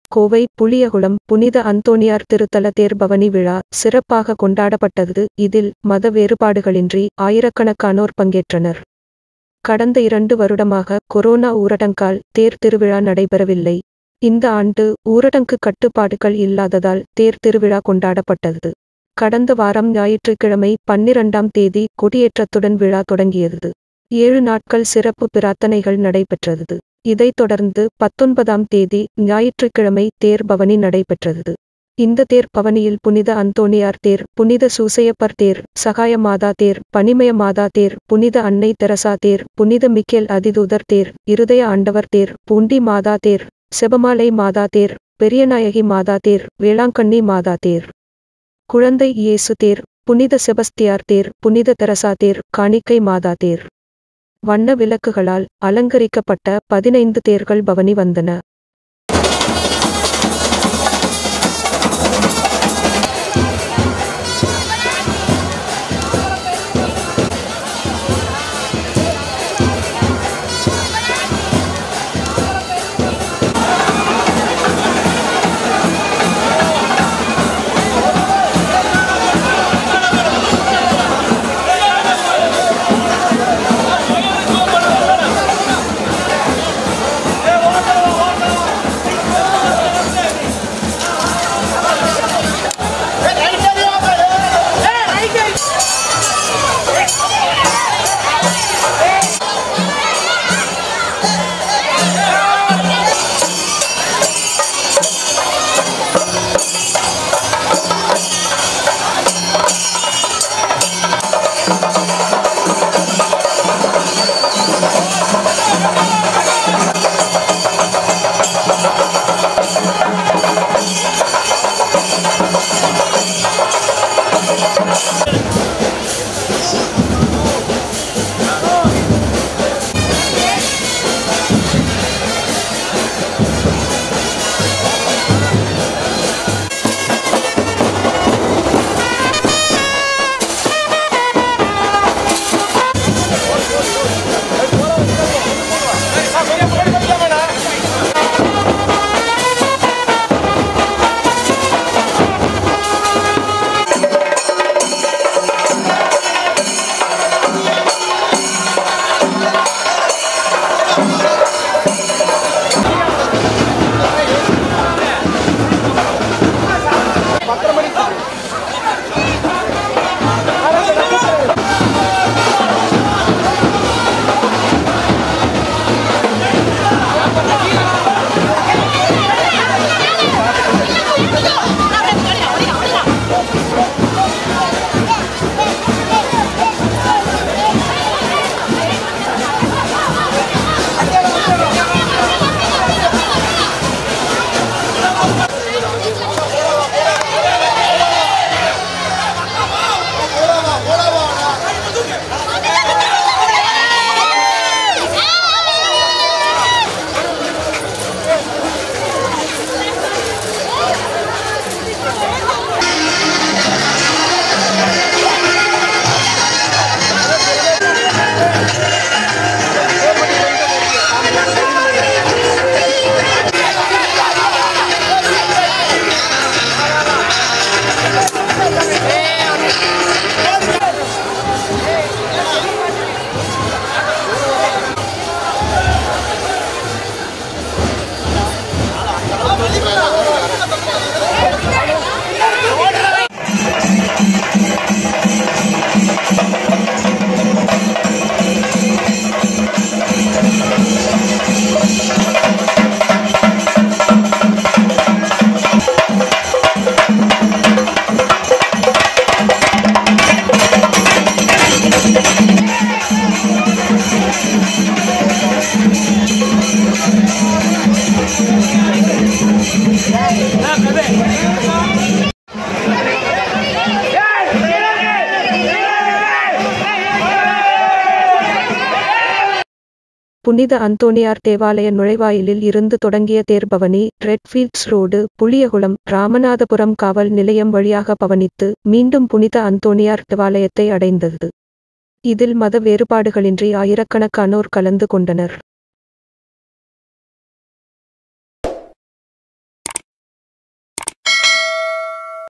கோவை புளியகுளம் புனித அந்தோணியார் திருத்தல தேர்பவனி விழா சிறப்பாக கொண்டாடப்பட்டது இதில் மத வேறுபாடுகளின்றி ஆயிரக்கணக்கானோர் பங்கேற்றனர் கடந்த இரண்டு வருடமாக கொரோனா ஊரடங்கால் தேர் திருவிழா நடைபெறவில்லை இந்த ஆண்டு ஊரடங்கு கட்டுப்பாடுகள் இல்லாததால் தேர் திருவிழா கொண்டாடப்பட்டது கடந்த வாரம் ஞாயிற்றுக்கிழமை பன்னிரண்டாம் தேதி கொடியேற்றத்துடன் விழா தொடங்கியது ஏழு நாட்கள் சிறப்பு பிரார்த்தனைகள் நடைபெற்றது இதைத் தொடர்ந்து பத்தொன்பதாம் தேதி ஞாயிற்றுக்கிழமை தேர் பவனி நடைபெற்றது இந்த தேர் பவனியில் புனித அந்தோணியார் தேர் புனித சூசையப்பர் தேர் சகாய மாதா தேர் பனிமய மாதா தேர் புனித அன்னை தெரசா தேர் புனித மிக்கேல் அதிதூதர் தேர் இருதய ஆண்டவர் தேர் பூண்டி மாதா தேர் செபமாலை மாதா தேர் பெரியநாயகி மாதா தேர் வேளாங்கண்ணி மாதா தேர் குழந்தை இயேசு தேர் புனித செபஸ்தியார் தேர் புனித தெரசா தேர் காணிக்கை மாதா தேர் வண்ண விளக்குகளால் அலங்கரிக்கப்பட்ட பதினைந்து தேர்கள் பவனி வந்தன புனித அந்தோணியார் தேவாலய நுழைவாயிலில் இருந்து தொடங்கிய தேர்பவனி ரெட்ஃபீல்ட்ஸ் ரோடு புளியகுளம் ராமநாதபுரம் காவல் நிலையம் வழியாக பவனித்து மீண்டும் புனித அந்தோணியார் தேவாலயத்தை அடைந்தது இதில் மத வேறுபாடுகளின்றி ஆயிரக்கணக்கானோர் கலந்து கொண்டனர்